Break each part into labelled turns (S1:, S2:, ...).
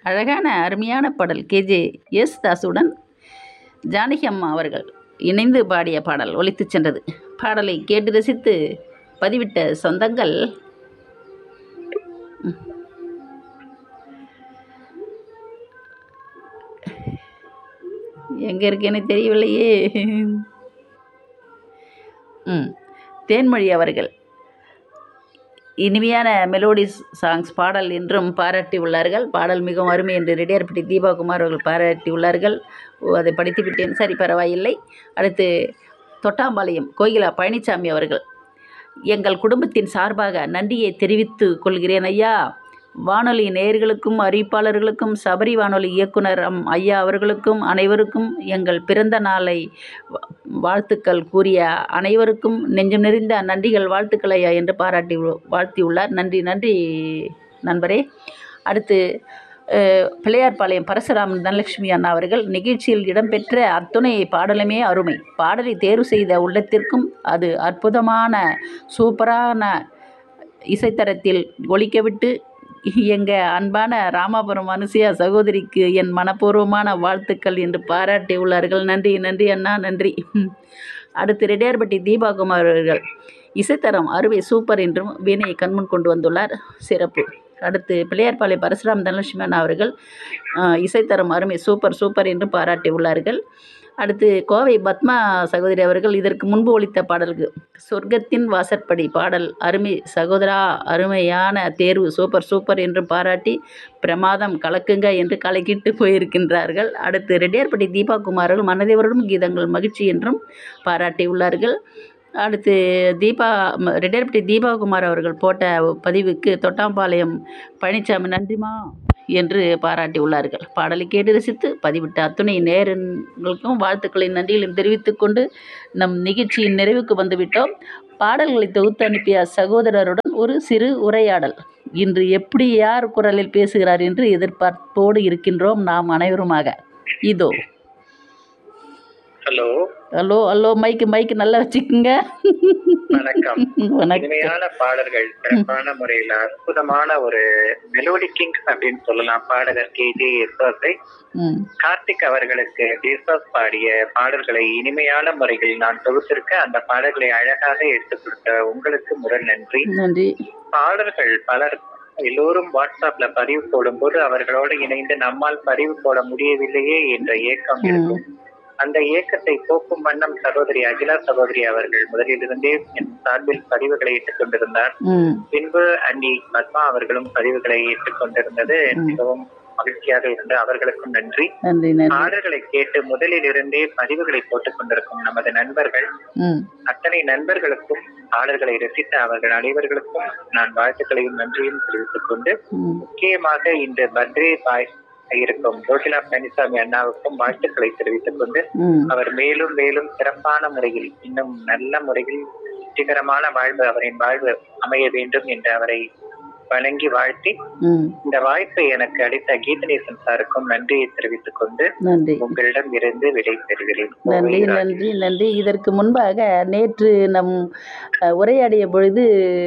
S1: அழகான அருமையான பாடல் கேஜே யேசுதாஸுடன் ஜானகி அம்மா அவர்கள் இணைந்து பாடிய பாடல் ஒலித்துச் சென்றது பாடலை கேட்டு ரசித்து பதிவிட்ட சொந்தங்கள் எங்கே இருக்கேன்னு தெரியவில்லையே ம் தேன்மொழி அவர்கள் இனிமையான மெலோடி சாங்ஸ் பாடல் என்றும் பாராட்டி உள்ளார்கள் பாடல் மிகவும் அருமை என்று ரெடியார்பட்டி தீபாகுமார் அவர்கள் பாராட்டி உள்ளார்கள் ஓ, அதை படித்து விட்டேன் சரி பரவாயில்லை அடுத்து தொட்டாம்பாளையம் கோகிலா பழனிசாமி அவர்கள் எங்கள் குடும்பத்தின் சார்பாக நன்றியை தெரிவித்து கொள்கிறேன் ஐயா வானொலி நேயர்களுக்கும் அறிவிப்பாளர்களுக்கும் சபரி வானொலி இயக்குனர் அம் ஐயா அவர்களுக்கும் அனைவருக்கும் எங்கள் பிறந்த நாளை வா- வாழ்த்துக்கள் கூறிய அனைவருக்கும் நெஞ்சம் நிறைந்த நன்றிகள் வாழ்த்துக்கள் ஐயா என்று பாராட்டி உ- வாழ்த்தியுள்ளார் நன்றி நன்றி நண்பரே அடுத்து அஹ், பிள்ளையார்பாளையம் பரசுராமன் தனலட்சுமி அண்ணா அவர்கள் நிகழ்ச்சியில் இடம்பெற்ற அத்துணை பாடலுமே அருமை பாடலை தேர்வு செய்த உள்ளத்திற்கும் அது அற்புதமான சூப்பரான இசைத்தரத்தில் ஒலிக்கவிட்டு எங்கள் அன்பான ராமாபுரம் அனுசியா சகோதரிக்கு என் மனப்பூர்வமான வாழ்த்துக்கள் என்று பாராட்டி உள்ளார்கள் நன்றி நன்றி அண்ணா நன்றி அடுத்து ரெட்டியார்பட்டி தீபாகுமார் அவர்கள் இசைத்தரம் அறுவை சூப்பர் என்றும் வீணையை கண்முன் கொண்டு வந்துள்ளார் சிறப்பு அடுத்து பிள்ளையார்பாளையம் பரசுராம் தனலட்சுமி அண்ணா அவர்கள் அஹ், இசைத்தரம் அருமை சூப்பர் சூப்பர் என்று பாராட்டி உள்ளார்கள் அடுத்து கோவை பத்மா சகோதரி அவர்கள் இதற்கு முன்பு ஒலித்த பாடலுக்கு சொர்க்கத்தின் வாசற்படி பாடல் அருமை சகோதரா அருமையான தேர்வு சூப்பர் சூப்பர் என்று பாராட்டி பிரமாதம் கலக்குங்க என்று கலக்கிட்டு போயிருக்கின்றார்கள் அடுத்து ரெட்டியார்பட்டி தீபா குமார்கள் மனதேவரும் கீதங்கள் மகிழ்ச்சி என்றும் பாராட்டி உள்ளார்கள் அடுத்து தீபா ம- ரெட்டியார்பட்டி தீபாகுமார் அவர்கள் போட்ட பதிவுக்கு தொட்டாம்பாளையம் பழனிசாமி நன்றிமா என்று பாராட்டி உள்ளார்கள் பாடலை கேட்டு ரசித்து பதிவிட்ட அத்துணை நேரங்களுக்கும் வாழ்த்துக்களை நன்றிகளையும் தெரிவித்துக் கொண்டு நம் நிகழ்ச்சியின் நிறைவுக்கு வந்துவிட்டோம் பாடல்களை தொகுத்து அனுப்பிய சகோதரருடன் ஒரு சிறு உரையாடல் இன்று எப்படி யார் குரலில் பேசுகிறார் என்று எதிர்பார்ப்போடு இருக்கின்றோம் நாம் அனைவருமாக இதோ
S2: hello
S1: hello hello mic mic நல்லா வச்சுக்குங்க
S2: வணக்கம்
S1: வணக்கம்
S2: இனிமையான பாடல்கள் சிறப்பான முறையில் அற்புதமான ஒரு மெலோடி கிங் அப்படின்னு சொல்லலாம் பாடகர் கே ஜே யேசுதாஸை
S1: ம்
S2: கார்த்திக் அவர்களுக்கு யேசுதாஸ் பாடிய பாடல்களை இனிமையான முறையில் நான் தொகுத்திருக்க அந்த பாடல்களை அழகாக எடுத்துக் கொடுத்த உங்களுக்கு முதல் நன்றி
S1: நன்றி
S2: பாடல்கள் பலர் எல்லோரும் வாட்ஸ்அப்ல பதிவு போடும்போது அவர்களோடு இணைந்து நம்மால் பதிவு போட முடியவில்லையே என்ற ஏக்கம் இருக்கும் அந்த ஏக்கத்தை போக்கும் வண்ணம் சகோதரி அகிலா சகோதரி அவர்கள் முதலிலிருந்தே என் சார்பில் பதிவுகளை இட்டுக் கொண்டிருந்தார்
S1: ம்
S2: பின்பு அன்னி பத்மா அவர்களும் பதிவுகளை ஏற்றுக் கொண்டிருந்தது மிகவும் மகிழ்ச்சியாக இருந்து அவர்களுக்கும் நன்றி
S1: நன்றி நன்றி
S2: பாடல்களை கேட்டு முதலில் இருந்தே பதிவுகளை போட்டுக் கொண்டிருக்கும் நமது நண்பர்கள்
S1: ம்
S2: அத்தனை நண்பர்களுக்கும் பாடல்களை ரசித்த அவர்கள் அனைவர்களுக்கும் நான் வாழ்த்துக்களையும் நன்றியும் தெரிவித்துக் கொண்டு
S1: ம்
S2: முக்கியமாக இந்த பர்த்டே பாய் இருக்கும் ரோகிலா பழனிசாமி அண்ணாவுக்கும் வாழ்த்துக்களை தெரிவித்துக் கொண்டு
S1: ம்
S2: அவர் மேலும் மேலும் சிறப்பான முறையில் இன்னும் நல்ல முறையில் வெற்றிகரமான வாழ்வு அவரின் வாழ்வு அமைய வேண்டும் என்று அவரை வணங்கி வாழ்த்தி
S1: ம்
S2: இந்த வாய்ப்பை எனக்கு அளித்த கீதநேசன் சாருக்கும் நன்றியை தெரிவித்துக் கொண்டு
S1: நன்றி
S2: உங்களிடம் இருந்து விடை பெறுகிறேன்
S1: நன்றி
S2: கோவை ராஜ்.
S1: நன்றி நன்றி இதற்கு முன்பாக நேற்று நம் அஹ், உரையாடிய பொழுது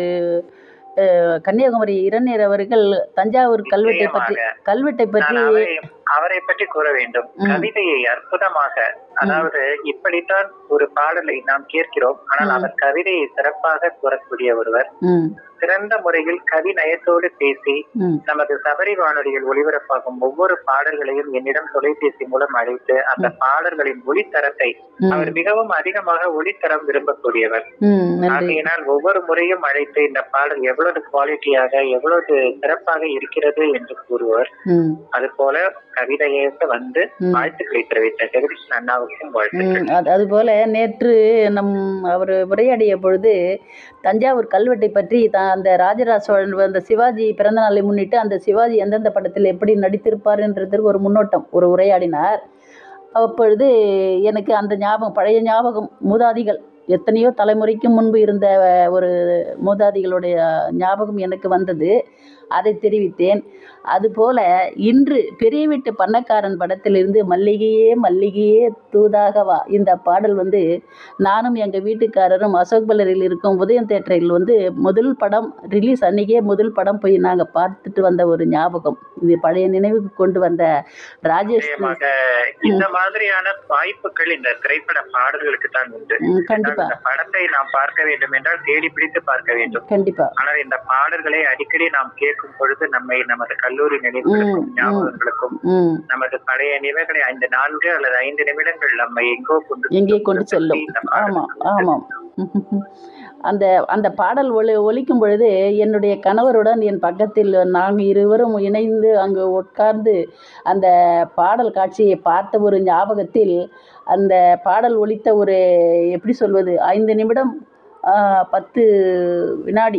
S1: அஹ், கன்னியாகுமரி இரணியர் அவர்கள் தஞ்சாவூர் கல்வெட்டை பற்றி
S2: நிச்சயமாக.
S1: கல்வெட்டை பற்றி
S2: நான் அவரை அவரை பற்றி கூற வேண்டும்
S1: ம்.
S2: கவிதையை அற்புதமாக அதாவது இப்படித்தான் ஒரு பாடலை நாம் கேட்கிறோம் ஆனால்
S1: ம்.
S2: அவர் கவிதையை சிறப்பாக கூறக்கூடிய ஒருவர்
S1: ம்
S2: சிறந்த முறையில் கவி நயத்தோடு பேசி
S1: ம்
S2: நமது சபரி வானொலியில் ஒளிபரப்பாகும் ஒவ்வொரு பாடல்களையும் என்னிடம் தொலைபேசி மூலம் அழைத்து அந்த பாடல்களின் ஒளித்தரத்தை
S1: ம்.
S2: அவர் மிகவும் அதிகமாக ஒளித்தரம் விரும்பக்கூடியவர்
S1: ம் நன்றி
S2: ஆகையினால் ஒவ்வொரு முறையும் அழைத்து இந்த பாடல் எவ்வளவு குவாலிட்டியாக எவ்வளவு சிறப்பாக இருக்கிறது என்று கூறுவர்
S1: ம்
S2: அது போல கவிதையாக வந்து
S1: ம்.
S2: வாழ்த்துக்களை தெரிவித்த ஜெகதீஷன் அண்ணாவுக்கும் வாழ்த்துக்கள்
S1: ம், அது அதுபோல் நேற்று நம் அவர் உரையாடிய பொழுது தஞ்சாவூர் கல்வெட்டை பற்றி த அந்த ராஜராஜ சோழன் அந்த சிவாஜி பிறந்த நாளை முன்னிட்டு அந்த சிவாஜி எந்தெந்த படத்தில் எப்படி நடித்திருப்பார்ன்றதுக்கு ஒரு முன்னோட்டம் ஒரு உரையாடினார் அப்பொழுது எனக்கு அந்த ஞாபகம் பழைய ஞாபகம் மூதாதிகள் எத்தனையோ தலைமுறைக்கு முன்பு இருந்த ஒரு மூதாதிகளுடைய ஞாபகம் எனக்கு வந்தது அதை தெரிவித்தேன் அதுபோல இன்று பெரிய வீட்டு பண்ணக்காரன் படத்திலிருந்து மல்லிகையே மல்லிகையே தூதாக வா இந்த பாடல் வந்து நானும் எங்கள் வீட்டுக்காரரும் அசோக் பல்லரில் இருக்கும் உதயம் தேட்டரில் வந்து முதல் படம் ரிலீஸ் அன்றைக்கே முதல் படம் போய் நாங்கள் பார்த்துட்டு வந்த ஒரு ஞாபகம் இது பழைய நினைவுக்கு கொண்டு வந்த ராஜேஷ்
S2: நிச்சயமாக இந்த மாதிரியான வாய்ப்புகள் இந்த திரைப்பட பாடல்களுக்கு தான் உண்டு
S1: ம், கண்டிப்பா
S2: இந்த படத்தை நாம் பார்க்க வேண்டும் என்றால் தேடி பிடித்து பார்க்க வேண்டும்
S1: கண்டிப்பா
S2: ஆனால் இந்த பாடல்களை அடிக்கடி நாம் கேட்கும் பொழுது நம்மை நமது கல்லூரி நினைவுகளுக்கும்
S1: ம், ம்.
S2: ஞாபகங்களுக்கும்
S1: ம்
S2: நமது பழைய நினைவுகளை ஐந்து நான்கு அல்லது ஐந்து நிமிடங்கள் நம்மை எங்கோ கொண்டு
S1: எங்கே கொண்டு செல்லும்
S2: இந்த பாடல்.
S1: ஆமாம் ஆமாம் அந்த அந்த பாடல் ஒலி ஒலிக்கும் பொழுது என்னுடைய கணவருடன் என் பக்கத்தில் நாங்கள் இருவரும் இணைந்து அங்கு உட்கார்ந்து அந்த பாடல் காட்சியை பார்த்த ஒரு ஞாபகத்தில் அந்த பாடல் ஒலித்த ஒரு எப்படி சொல்வது ஐந்து நிமிடம் ஆ, பத்து வினாடி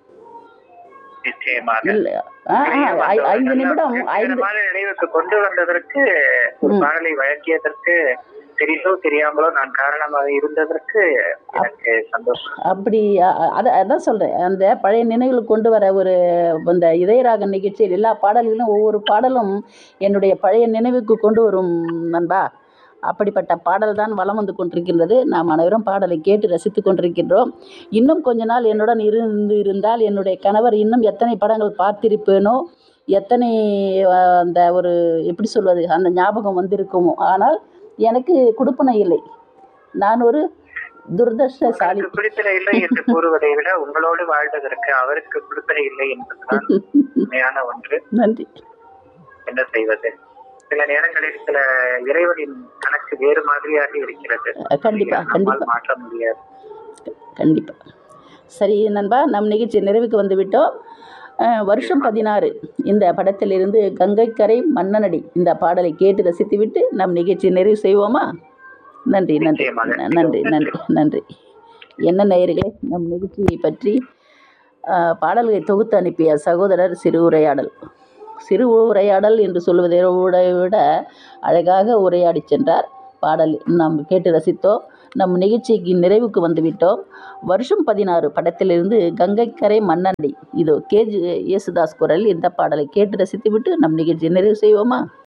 S2: நிச்சயமாக
S1: இல்லை ஆ, ஆ, ஐ- ஐந்து நிமிடம் ஐந்து
S2: வெற்றிகரமான நினைவுக்கு கொண்டு வந்ததற்கு ஒரு
S1: ம்.
S2: பாடலை வழங்கியதற்கு தெரிந்தோ தெரியாமலோ நான் காரணமாக இருந்ததற்கு எனக்கு சந்தோஷம்
S1: அப்படி அ- அ- அத அதான் சொல்கிறேன் அந்த பழைய நினைவுகள் கொண்டு வர ஒரு அந்த இதயராக நிகழ்ச்சியில் எல்லா பாடல்களும் ஒவ்வொரு பாடலும் என்னுடைய பழைய நினைவுக்கு கொண்டு வரும் நண்பா அப்படிப்பட்ட பாடல் தான் வலம் வந்து கொண்டிருக்கின்றது நாம் அனைவரும் பாடலை கேட்டு ரசித்து கொண்டிருக்கின்றோம் இன்னும் கொஞ்ச நாள் என்னுடன் இருந்து இருந்தால் என்னுடைய கணவர் இன்னும் எத்தனை படங்கள் பார்த்திருப்பேனோ எத்தனை அஹ், அந்த ஒரு எப்படி சொல்வது அந்த ஞாபகம் வந்திருக்குமோ ஆனால் எனக்கு கொடுப்பனை இல்லை நான் ஒரு துரதிருஷ்டசாலி
S2: உங்களுக்கு பிடித்தல இல்லை என்று கூறுவதை விட உங்களோடு வாழ்வதற்கு அவருக்கு பிடித்தல இல்லை என்பதுதான் உண்மையான ஒன்று
S1: நன்றி
S2: என்ன செய்வது சில நேரங்களில் சில இறைவனின் கணக்கு வேறு மாதிரியாக இருக்கிறது
S1: கண்டிப்பா,
S2: நம்மால்
S1: கண்டிப்பா.
S2: மாற்ற முடியாது
S1: கண்டிப்பாக சரி நண்பா நம் நிகழ்ச்சி நிறைவுக்கு வந்து விட்டோம் அஹ், வருஷம் பதினாறு இந்த படத்திலிருந்து கங்கைக்கரை மன்னனடி இந்த பாடலை கேட்டு ரசித்துவிட்டு நம் நிகழ்ச்சி நிறைவு செய்வோமா நன்றி நன்றி
S2: நிச்சயமாக.
S1: நன்றி நன்றி நன்றி என்ன நேயர்களே நம் நிகழ்ச்சியை பற்றி அஹ், பாடல்களை தொகுத்து அனுப்பிய சகோதரர் சிறு உரையாடல் சிறு உரையாடல் என்று சொல்வதை விட விட அழகாக உரையாடி சென்றார் பாடல் நாம் கேட்டு ரசித்தோம் நம் நிகழ்ச்சிக்கு நிறைவுக்கு வந்துவிட்டோம் வருஷம் பதினாறு படத்திலிருந்து கங்கைக்கரை மன்னனடி இதோ கேஜி யேசுதாஸ் குரல் இந்த பாடலை கேட்டு ரசித்துவிட்டு நம் நிகழ்ச்சி நிறைவு செய்வோமா